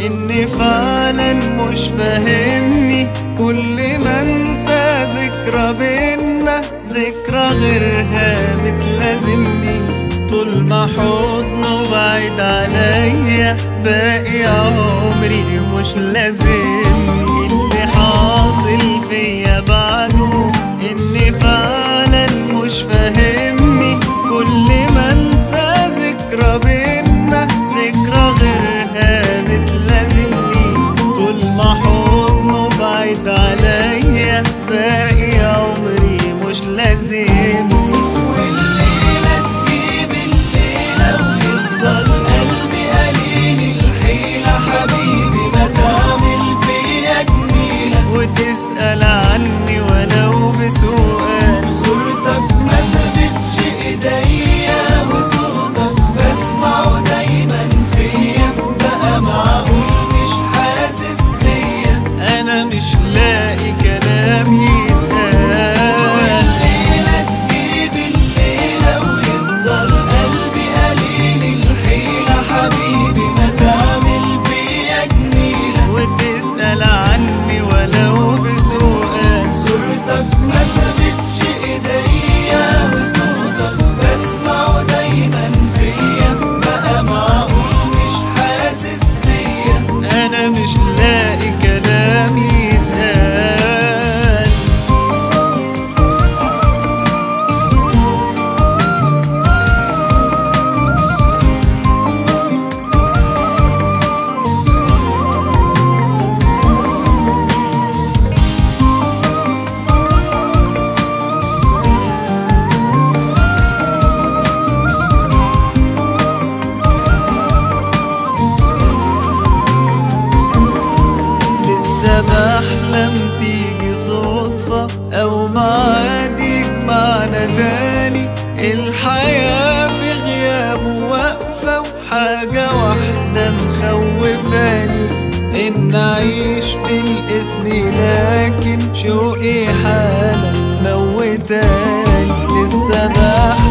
إني فعلا مش فاهمني كل ما انسى ذكرى بينا ذكرى غيرها بتلازمني طول ما حضنه بعيد عليا باقي عمري مش لازمني اللي حاصل فيا بعده إني فعلا مش فاهمني كل ما انسى ذكرى بينا ذكرى غيرها بتلازمني طول ما حضنه بعيد عليا باقي عمري مش لازمني والليلة تجيب الليلة ويفضل قلبي قليل الحيلة حبيبي ما تعمل فيا جميلة وتسأل عني ولو بسؤال صورتك ما سابتش ايديا وصوتك بسمعه دايما فيا بقى معقول مش حاسس بيا أنا مش لاقي كلام يتقال والليلة تجيب الليلة ويفضل قلبي قليل الحيلة حبيبي ما تعمل فيا جميلة وتسأل عني ولو بسؤال صورتك ما سابتش ايديا وصوتك بسمعه دايما فيا بقى معقول مش حاسس بيا أنا مش لاقي كلام يتقال لسه بحلم تيجي صدفة أو معاد يجمعنا تاني الحياة في غيابه واقفة وحاجة واحدة مخوفاني إن أعيش بالاسم لكن شوقي حالة موتاني لسه بحلم